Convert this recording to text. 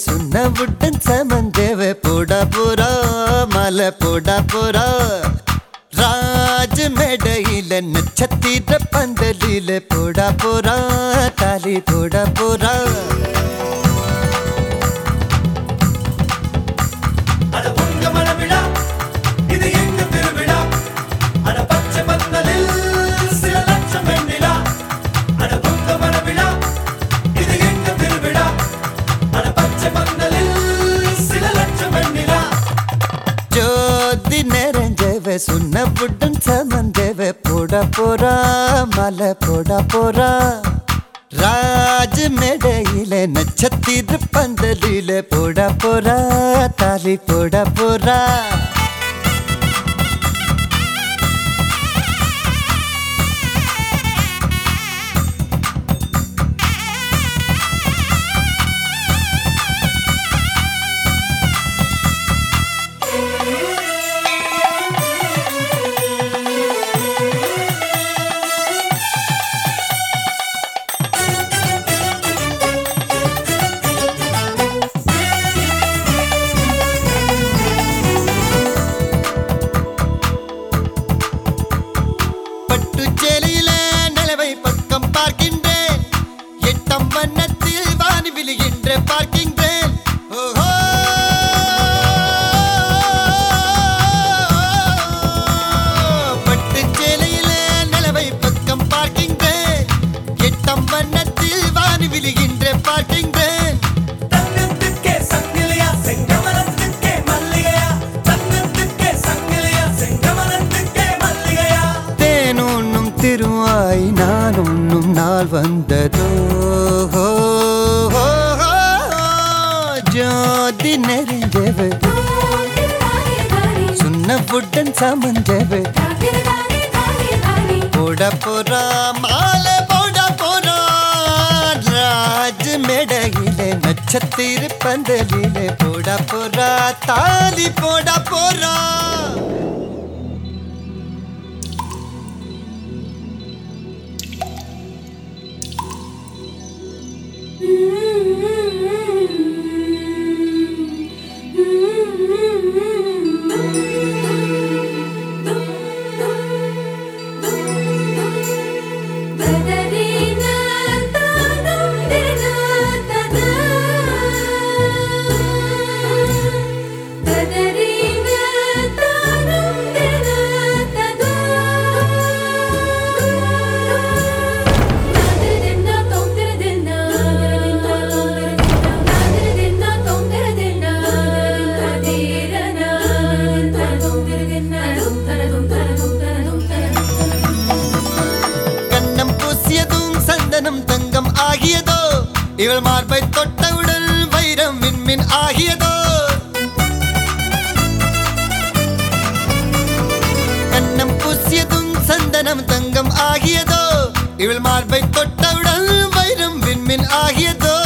சுண்ண விட்டன் சமந்தேவ போடா போறா மலை போடா போறா ராஜ மேடையில நட்சத்திர பந்தலில போடா போறா தாலி போடா போறா அட பொங்க மனவிழா இது எங்க திருவிழா அட பச்சை பந்தலில் சில லட்சம் வெண்ணிலா அட பொங்க மனவிழா இது எங்க திருவிழா அட பச்சை பந்தலில் சில லட்சம் வெண்ணிலா ஜோதி நிறைஞ்சவ சுண்ண புட்டன் சமந்தவ போட போறா மலை போட போறா ராஜ மேடையில நட்சத்திர பந்தலில போட போறா தாலி போட போறா பட்டு சேலையில நிலவை பக்கம் பார்க்கின்றேன் எட்டம் வண்ணத்தில் வானி விழுகின்ற பார்க்கின்றேன் ஓஹோ பட்டு சேலையில நிலவை பக்கம் பார்க்கின்றேன் எட்டம் வண்ணத்தில் வானி விழுகின்ற பார்க்கின்றேன் தங்கத்துக்கே சங்கிலியா செங்கமலத்துக்கே மல்லிகையா தங்கத்துக்கே சங்கிலியா செங்கமலத்துக்கே மல்லிகையா தேன் உண்ணும் திருவாய் நான் உண்ணும் நாள் வந்ததோ ஹோ, ஹோ, ஹோ. ஜோதி நெறிஞ்சவு சுண்ண புட்டன் சமஞ்சவு போட போறா மாலை போட போறா ராஜ மேடையிலே நட்சத்திர பந்தலிலே போட போறா தாலி போட போறா கண்ணம் பூசியதும் சந்தனம் தங்கம் ஆகியதோ இவள் மார்பை தொட்டவுடன் வைரம் விண்மின் ஆகியதோ கண்ணம் பூசியதும் சந்தனம் தங்கம் ஆகியதோ இவள் மார்பை தொட்டவுடன் வைரம் விண்மின் ஆகியதோ